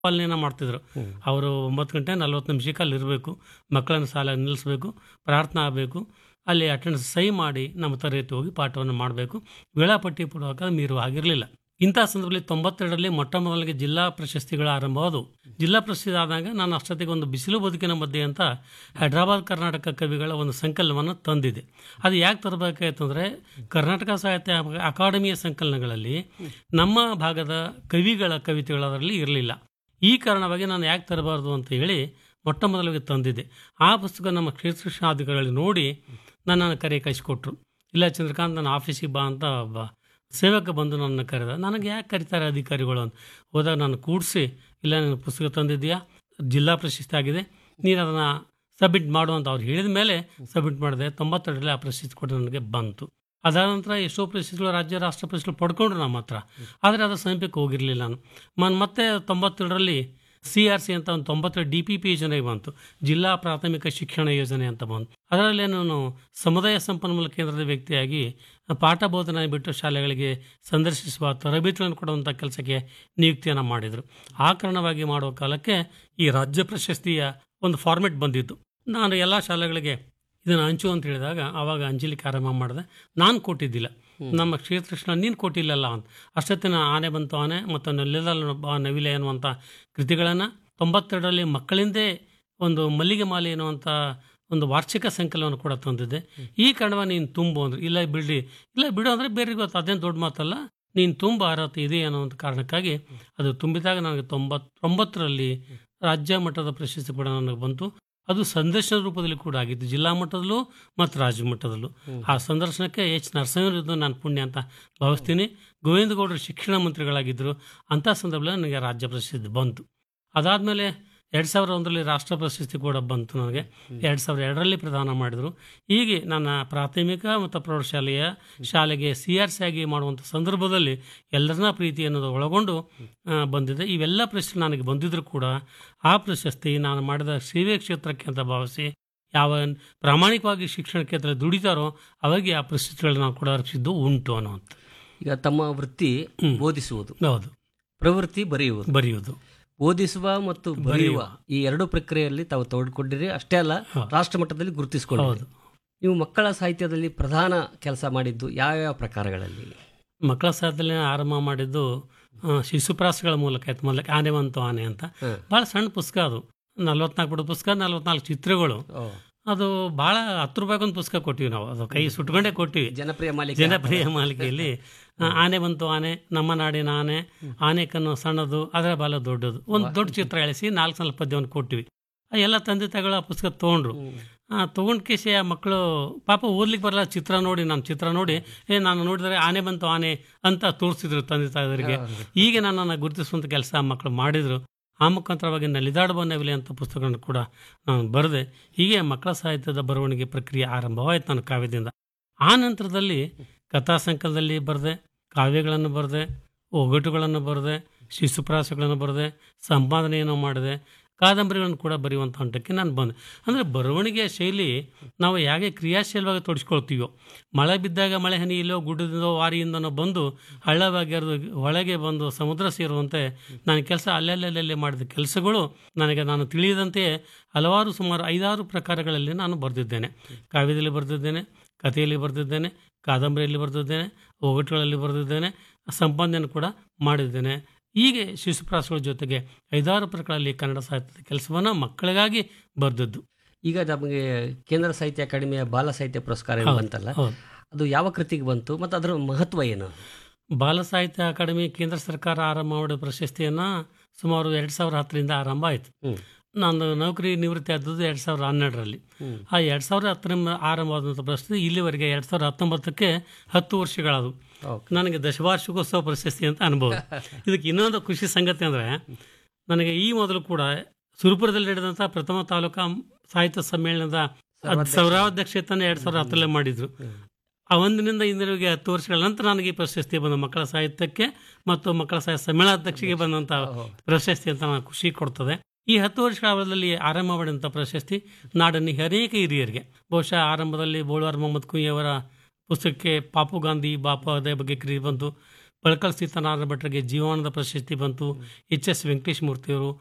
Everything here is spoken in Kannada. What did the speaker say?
ಪಾಲನೆಯನ್ನು ಮಾಡ್ತಿದ್ರು ಅವರು ಒಂಬತ್ತು ಗಂಟೆ ನಲ್ವತ್ತು ನಿಮಿಷಕ್ಕೆ ಅಲ್ಲಿ ಇರಬೇಕು ಮಕ್ಕಳನ್ನು ಸಾಲ ನಿಲ್ಲಿಸಬೇಕು ಪ್ರಾರ್ಥನಾ ಆಗಬೇಕು ಅಲ್ಲಿ ಅಟೆಂಡೆನ್ಸ್ ಸಹಿ ಮಾಡಿ ನಮ್ಮ ತರಗತಿ ಹೋಗಿ ಪಾಠವನ್ನು ಮಾಡಬೇಕು ವೇಳಾಪಟ್ಟಿ ಪೂರ್ವಕ ಮೀರುವ ಆಗಿರಲಿಲ್ಲ ಇಂಥ ಸಂದರ್ಭದಲ್ಲಿ ತೊಂಬತ್ತೆರಡರಲ್ಲಿ ಮೊಟ್ಟ ಮೊದಲಿಗೆ ಜಿಲ್ಲಾ ಪ್ರಶಸ್ತಿಗಳು ಆರಂಭವಾದವು ಜಿಲ್ಲಾ ಪ್ರಶಸ್ತಿ ಆದಾಗ ನಾನು ಅಷ್ಟೊತ್ತಿಗೆ ಒಂದು ಬಿಸಿಲು ಬದುಕಿನ ಮಧ್ಯೆ ಅಂತ ಹೈದರಾಬಾದ್ ಕರ್ನಾಟಕ ಕವಿಗಳ ಒಂದು ಸಂಕಲನವನ್ನು ತಂದಿದೆ ಅದು ಯಾಕೆ ತರಬೇಕಾಯ್ತಂದರೆ ಕರ್ನಾಟಕ ಸಾಹಿತ್ಯ ಅಕಾಡೆಮಿಯ ಸಂಕಲನಗಳಲ್ಲಿ ನಮ್ಮ ಭಾಗದ ಕವಿಗಳ ಕವಿತೆಗಳು ಅದರಲ್ಲಿ ಇರಲಿಲ್ಲ ಈ ಕಾರಣವಾಗಿ ನಾನು ಯಾಕೆ ತರಬಾರ್ದು ಅಂತ ಹೇಳಿ ಮೊಟ್ಟ ಮೊದಲಿಗೆ ತಂದಿದ್ದೆ ಆ ಪುಸ್ತಕ ನಮ್ಮ ಕ್ಷೇತ್ರಾಧಿಕಾರಿಗಳಿಗೆ ನೋಡಿ ನನ್ನನ್ನು ಕರೆ ಕಳಿಸಿಕೊಟ್ರು ಇಲ್ಲ ಚಂದ್ರಕಾಂತ್ ನನ್ನ ಆಫೀಸಿಗೆ ಬಾ ಅಂತ ಒಬ್ಬ ಸೇವಕ ಬಂದು ನನ್ನ ಕರೆದ ನನಗೆ ಯಾಕೆ ಕರೀತಾರೆ ಅಧಿಕಾರಿಗಳು ಅಂತ ಹೋದಾಗ ನಾನು ಕೂಡಿಸಿ ಇಲ್ಲ ನನ್ನ ಪುಸ್ತಕ ತಂದಿದ್ದೀಯಾ ಜಿಲ್ಲಾ ಪ್ರಶಸ್ತಿ ಆಗಿದೆ ನೀನು ಅದನ್ನು ಸಬ್ಮಿಟ್ ಮಾಡು ಅಂತ ಅವ್ರು ಹೇಳಿದ ಮೇಲೆ ಸಬ್ಮಿಟ್ ಮಾಡಿದೆ ತೊಂಬತ್ತೆರಡರಲ್ಲಿ ಆ ಪ್ರಶಸ್ತಿ ಕೊಟ್ಟು ನನಗೆ ಬಂತು ಅದಾದ ನಂತರ ಎಷ್ಟೋ ಪ್ರಶಸ್ತಿಗಳು ರಾಜ್ಯ ರಾಷ್ಟ್ರ ಪ್ರಶಸ್ತಿಗಳು ಪಡ್ಕೊಂಡ್ರು ನಮ್ಮ ಹತ್ರ ಆದರೆ ಅದು ಸಮೀಪಕ್ಕೆ ಹೋಗಿರಲಿಲ್ಲ ನಾನು ಮನ್ ಮತ್ತೆ ತೊಂಬತ್ತೇಳರಲ್ಲಿ ಸಿ ಆರ್ ಸಿ ಅಂತ ಒಂದು ತೊಂಬತ್ತೆರಡು ಡಿ ಪಿ ಪಿ ಯೋಜನೆಗೆ ಬಂತು ಜಿಲ್ಲಾ ಪ್ರಾಥಮಿಕ ಶಿಕ್ಷಣ ಯೋಜನೆ ಅಂತ ಬಂತು ಅದರಲ್ಲಿ ನಾನು ಸಮುದಾಯ ಸಂಪನ್ಮೂಲ ಕೇಂದ್ರದ ವ್ಯಕ್ತಿಯಾಗಿ ಪಾಠ ಬೋಧನೆ ಬಿಟ್ಟು ಶಾಲೆಗಳಿಗೆ ಸಂದರ್ಶಿಸುವ ತರಬೇತಿಗಳನ್ನು ಕೊಡುವಂಥ ಕೆಲಸಕ್ಕೆ ನಿಯುಕ್ತಿಯನ್ನು ಮಾಡಿದರು ಆ ಕಾರಣವಾಗಿ ಮಾಡುವ ಕಾಲಕ್ಕೆ ಈ ರಾಜ್ಯ ಪ್ರಶಸ್ತಿಯ ಒಂದು ಫಾರ್ಮೆಟ್ ಬಂದಿತ್ತು ನಾನು ಎಲ್ಲ ಶಾಲೆಗಳಿಗೆ ಇದನ್ನು ಹಂಚು ಅಂತ ಹೇಳಿದಾಗ ಆವಾಗ ಹಂಚಲಿಕ್ಕೆ ಆರಂಭ ಮಾಡಿದೆ ನಾನು ಕೊಟ್ಟಿದ್ದಿಲ್ಲ ನಮ್ಮ ಕ್ಷೇತ್ರ ನೀನು ಕೊಟ್ಟಿಲ್ಲಲ್ಲ ಅಂತ ಅಷ್ಟೊತ್ತಿನ ಆನೆ ಬಂತು ಆನೆ ಮತ್ತು ನೆಲ್ಲೆಲ್ಲ ಬಾ ನವಿಲೆ ಅನ್ನುವಂಥ ಕೃತಿಗಳನ್ನು ತೊಂಬತ್ತೆರಡರಲ್ಲಿ ಮಕ್ಕಳಿಂದೇ ಒಂದು ಮಲ್ಲಿಗೆ ಮಾಲೆ ಎನ್ನುವಂಥ ಒಂದು ವಾರ್ಷಿಕ ಸಂಕಲನವನ್ನು ಕೂಡ ತಂದಿದ್ದೆ ಈ ಕಾರಣವ ನೀನು ತುಂಬು ಅಂದ್ರೆ ಇಲ್ಲ ಬಿಡ್ರಿ ಇಲ್ಲ ಬಿಡು ಅಂದರೆ ಬೇರೆ ಗೊತ್ತು ಅದೇನು ದೊಡ್ಡ ಮಾತಲ್ಲ ನೀನು ತುಂಬ ಅರ್ಹತೆ ಇದೆ ಅನ್ನುವಂಥ ಕಾರಣಕ್ಕಾಗಿ ಅದು ತುಂಬಿದಾಗ ನನಗೆ ತೊಂಬತ್ತೊಂಬತ್ತರಲ್ಲಿ ರಾಜ್ಯ ಮಟ್ಟದ ಪ್ರಶಸ್ತಿ ಕೂಡ ನನಗೆ ಬಂತು ಅದು ಸಂದರ್ಶನ ರೂಪದಲ್ಲಿ ಕೂಡ ಆಗಿತ್ತು ಜಿಲ್ಲಾ ಮಟ್ಟದಲ್ಲೂ ಮತ್ತು ರಾಜ್ಯ ಮಟ್ಟದಲ್ಲೂ ಆ ಸಂದರ್ಶನಕ್ಕೆ ಎಚ್ ನರಸಿಂಹರಿದ್ದು ನಾನು ಪುಣ್ಯ ಅಂತ ಭಾವಿಸ್ತೀನಿ ಗೋವಿಂದ ಗೌಡರು ಶಿಕ್ಷಣ ಮಂತ್ರಿಗಳಾಗಿದ್ದರು ಅಂಥ ಸಂದರ್ಭದಲ್ಲಿ ನನಗೆ ರಾಜ್ಯ ಪ್ರಶಸ್ತಿ ಬಂತು ಅದಾದಮೇಲೆ ಎರಡು ಸಾವಿರದ ಒಂದರಲ್ಲಿ ರಾಷ್ಟ್ರ ಪ್ರಶಸ್ತಿ ಕೂಡ ಬಂತು ನನಗೆ ಎರಡು ಸಾವಿರದ ಎರಡರಲ್ಲಿ ಪ್ರದಾನ ಮಾಡಿದರು ಹೀಗೆ ನನ್ನ ಪ್ರಾಥಮಿಕ ಮತ್ತು ಪ್ರೌಢಶಾಲೆಯ ಶಾಲೆಗೆ ಸಿ ಆರ್ ಸಿ ಆಗಿ ಮಾಡುವಂಥ ಸಂದರ್ಭದಲ್ಲಿ ಎಲ್ಲರನ್ನ ಪ್ರೀತಿ ಅನ್ನೋದು ಒಳಗೊಂಡು ಆ, ಬಂದಿದೆ ಇವೆಲ್ಲ ಪ್ರಶ್ನೆ ನನಗೆ ಬಂದಿದ್ದರೂ ಕೂಡ ಆ ಪ್ರಶಸ್ತಿ ನಾನು ಮಾಡಿದ ಸೇವೆ ಕ್ಷೇತ್ರಕ್ಕೆ ಅಂತ ಭಾವಿಸಿ ಯಾವ ಪ್ರಾಮಾಣಿಕವಾಗಿ ಶಿಕ್ಷಣ ಕ್ಷೇತ್ರ ದುಡಿತಾರೋ ಅವಾಗೆ ಆ ಪ್ರಶಸ್ತಿಗಳನ್ನ ನಾನು ಕೂಡ ಅರ್ಪಿಸಿದ್ದು ಉಂಟು ಅನ್ನುವಂಥ ಈಗ ತಮ್ಮ ವೃತ್ತಿ ಬೋಧಿಸುವುದು ಹೌದು ಪ್ರವೃತ್ತಿ ಬರೆಯುವುದು ಬರೆಯುವುದು ಬೋಧಿಸುವ ಮತ್ತು ಬರೆಯುವ ಈ ಎರಡು ಪ್ರಕ್ರಿಯೆಯಲ್ಲಿ ತಾವು ತಗೊಂಡ್ಕೊಂಡಿರಿ ಅಷ್ಟೇ ಅಲ್ಲ ರಾಷ್ಟ್ರ ಮಟ್ಟದಲ್ಲಿ ಗುರುತಿಸಿಕೊಂಡಿರಿ ಹೌದು ನೀವು ಮಕ್ಕಳ ಸಾಹಿತ್ಯದಲ್ಲಿ ಪ್ರಧಾನ ಕೆಲಸ ಮಾಡಿದ್ದು ಯಾವ್ಯಾವ ಪ್ರಕಾರಗಳಲ್ಲಿ ಮಕ್ಕಳ ಸಾಹಿತ್ಯದಲ್ಲಿ ಆರಂಭ ಮಾಡಿದ್ದು ಆ, ಶಿಶುಪ್ರಾಸಗಳ ಮೂಲಕ ಆಯ್ತು ಮೊದಲಕ್ಕೆ ಆನೆ ಬಂತು ಆನೆ ಅಂತ ಭಾಳ ಸಣ್ಣ ಪುಸ್ತಕ ಅದು ನಲ್ವತ್ನಾಲ್ಕು ಬಿಡೋ ಪುಸ್ತಕ ನಲ್ವತ್ನಾಲ್ಕು ಚಿತ್ರಗಳು ಓ, ಅದು ಭಾಳ ಹತ್ತು ರೂಪಾಯಿಗೆ ಒಂದು ಪುಸ್ತಕ ಕೊಟ್ಟಿವಿ ನಾವು ಅದು ಕೈ ಸುಟ್ಕೊಂಡೇ ಕೊಟ್ಟಿವಿ ಜನಪ್ರಿಯ ಮಾಲಿಕೆ ಜನಪ್ರಿಯ ಮಾಲಿಕೆಯಲ್ಲಿ ಆ, ಆನೆ ಬಂತು ಆನೆ ನಮ್ಮ ನಾಡಿನ ಆನೆ ಆನೆ ಕಣ್ಣು ಸಣ್ಣದು ಅದರ ಬಾಲ ದೊಡ್ಡದು ಒಂದು ದೊಡ್ಡ ಚಿತ್ರ ಎಳಿಸಿ ನಾಲ್ಕು ಸಲ ಪದ್ಯವನ್ನು ಕೊಟ್ಟಿವಿ ಆ ಎಲ್ಲ ತಂದೆ ತಾಯಿಗಳು ಆ ಪುಸ್ತಕ ತೊಗೊಂಡ್ರು ತೊಗೊಂಡು ಕೇಸಿ ಆ ಮಕ್ಕಳು ಪಾಪ ಓದ್ಲಿಕ್ಕೆ ಬರಲ್ಲ ಚಿತ್ರ ನೋಡಿ ನಮ್ಮ ಚಿತ್ರ ನೋಡಿ ಏ ನಾನು ನೋಡಿದರೆ ಆನೆ ಬಂತು ಆನೆ ಅಂತ ತೋರಿಸಿದ್ರು ತಂದೆ ತಾಯಿದರಿಗೆ ಈಗ ನನ್ನನ್ನು ಗುರುತಿಸುವಂಥ ಕೆಲಸ ಆ ಮಕ್ಕಳು ಮಾಡಿದರು ಆ ಮುಖಾಂತರವಾಗಿ ನಲಿದಾಡುವ ನವಿಲೆ ಅಂತ ಪುಸ್ತಕಗಳನ್ನು ಕೂಡ ನಾನು ಬರೆದೆ ಹೀಗೆ ಮಕ್ಕಳ ಸಾಹಿತ್ಯದ ಬರವಣಿಗೆ ಪ್ರಕ್ರಿಯೆ ಆರಂಭವಾಯಿತು ನನ್ನ ಕಾವ್ಯದಿಂದ ಆ ನಂತರದಲ್ಲಿ ಕಥಾ ಸಂಕಲನದಲ್ಲಿ ಬರೆದೆ ಕಾವ್ಯಗಳನ್ನು ಬರೆದೆ ಒಗಟುಗಳನ್ನು ಬರೆದೆ ಶಿಶುಪ್ರಾಸಗಳನ್ನು ಬರೆದೆ ಸಂಪಾದನೆಯನ್ನು ಮಾಡಿದೆ ಕಾದಂಬರಿಗಳನ್ನು ಕೂಡ ಬರೆಯುವಂಥ ಹಂತಕ್ಕೆ ನಾನು ಬಂದೆ ಅಂದರೆ ಬರವಣಿಗೆಯ ಶೈಲಿ ನಾವು ಹೇಗೆ ಕ್ರಿಯಾಶೀಲವಾಗಿ ತೊಡಸ್ಕೊಳ್ತೀವೋ ಮಳೆ ಬಿದ್ದಾಗ ಮಳೆ ಹನಿಯಿಲ್ಲೋ ಗುಡ್ಡದಿಂದೋ ವಾರಿಯಿಂದನೋ ಬಂದು ಹಳ್ಳವಾಗಿ ಹರಿದು ಒಳಗೆ ಬಂದು ಸಮುದ್ರ ಸೇರುವಂತೆ ನಾನು ಕೆಲಸ ಅಲ್ಲೆಲ್ಲೆಲ್ಲೆಲ್ಲೇ ಮಾಡಿದ ಕೆಲಸಗಳು ನನಗೆ ನಾನು ತಿಳಿಯದಂತೆಯೇ ಹಲವಾರು ಸುಮಾರು ಐದಾರು ಪ್ರಕಾರಗಳಲ್ಲಿ ನಾನು ಬರೆದಿದ್ದೇನೆ ಕಾವ್ಯದಲ್ಲಿ ಬರೆದಿದ್ದೇನೆ ಕಥೆಯಲ್ಲಿ ಬರೆದಿದ್ದೇನೆ ಕಾದಂಬರಿಯಲ್ಲಿ ಬರೆದಿದ್ದೇನೆ ಒಗಟುಗಳಲ್ಲಿ ಬರೆದಿದ್ದೇನೆ ಸಂಪಾದನೆ ಕೂಡ ಮಾಡಿದ್ದೇನೆ ಹೀಗೆ ಶಿಶುಪ್ರಾಸಗಳ ಜೊತೆಗೆ ಐದಾರು ಪ್ರಕಾರಗಳಲ್ಲಿ ಕನ್ನಡ ಸಾಹಿತ್ಯದ ಕೆಲಸವನ್ನು ಮಕ್ಕಳಿಗಾಗಿ ಬರೆದದ್ದು ಈಗ ನಮಗೆ ಕೇಂದ್ರ ಸಾಹಿತ್ಯ ಅಕಾಡೆಮಿಯ ಬಾಲ ಸಾಹಿತ್ಯ ಪುರಸ್ಕಾರ ಏನು ಬಂತಲ್ಲ ಹೌದು ಅದು ಯಾವ ಕೃತಿಗೆ ಬಂತು ಮತ್ತು ಅದರ ಮಹತ್ವ ಏನು ಬಾಲ ಸಾಹಿತ್ಯ ಅಕಾಡೆಮಿ ಕೇಂದ್ರ ಸರ್ಕಾರ ಆರಂಭ ಮಾಡಿದ ಪ್ರಶಸ್ತಿಯನ್ನು ಸುಮಾರು ಎರಡು ಸಾವಿರ ಹತ್ತರಿಂದ ಆರಂಭ ಆಯಿತು ಹ್ಮ್. ನಾನು ನೌಕರಿ ನಿವೃತ್ತಿ ಆದದ್ದು ಎರಡು ಸಾವಿರದ ಹನ್ನೆರಡರಲ್ಲಿ ಆ ಎರಡು ಸಾವಿರದ ಹತ್ತರಿಂದ ಆರಂಭವಾದಂಥ ಪ್ರಶಸ್ತಿ ಇಲ್ಲಿವರೆಗೆ ಎರಡು ಸಾವಿರದ ಹತ್ತೊಂಬತ್ತಕ್ಕೆ ಹತ್ತು ವರ್ಷಗಳಾದವು ಓಕೆ. ನನಗೆ ದಶವಾರ್ಷಿಕೋತ್ಸವ ಪ್ರಶಸ್ತಿ ಅಂತ ಅನುಭವ ಇದಕ್ಕೆ ಇನ್ನೊಂದು ಖುಷಿ ಸಂಗತಿ ಅಂದರೆ ನನಗೆ ಈ ಮೊದಲು ಕೂಡ ಸುರಪುರದಲ್ಲಿ ನಡೆದಂಥ ಪ್ರಥಮ ತಾಲೂಕಾ ಸಾಹಿತ್ಯ ಸಮ್ಮೇಳನದ ಸೌರಾಧ್ಯಕ್ಷತೆಯನ್ನು ಎರಡು ಸಾವಿರದ ಹತ್ತರಲ್ಲೇ ಮಾಡಿದ್ರು ಆ ಒಂದಿನಿಂದ ಇಂದಿನವರೆಗೆ ಹತ್ತು ವರ್ಷಗಳ ನಂತರ ನನಗೆ ಈ ಪ್ರಶಸ್ತಿ ಬಂದ ಮಕ್ಕಳ ಸಾಹಿತ್ಯಕ್ಕೆ ಮತ್ತು ಮಕ್ಕಳ ಸಾಹಿತ್ಯ ಸಮ್ಮೇಳನಾಧ್ಯಕ್ಷಗೆ ಬಂದಂಥ ಪ್ರಶಸ್ತಿ ಅಂತ ನನಗೆ ಖುಷಿ ಕೊಡ್ತದೆ ಈ ಹತ್ತು ವರ್ಷಗಳ ಅವಧಿಯಲ್ಲಿ ಆರಂಭ ಮಾಡಿದಂಥ ಪ್ರಶಸ್ತಿ ನಾಡನ್ನು ಅನೇಕ ಹಿರಿಯರಿಗೆ ಬಹುಶಃ ಆರಂಭದಲ್ಲಿ ಬೋಳ್ವಾರ್ ಮೊಹಮ್ಮದ್ ಕುಯಿಯವರ ಪುಸ್ತಕಕ್ಕೆ ಪಾಪು ಗಾಂಧಿ ಬಾಪು ಅದೇ ಬಗ್ಗೆ ಕ್ರಿಯೆ ಬಂತು ಬಳಕಲ್ ಸೀತಾನಾರಾಯಣ ಭಟ್ರಿಗೆ ಜೀವನದ ಪ್ರಶಸ್ತಿ ಬಂತು ಎಚ್ ಎಸ್ ವೆಂಕಟೇಶ್ ಮೂರ್ತಿಯವರು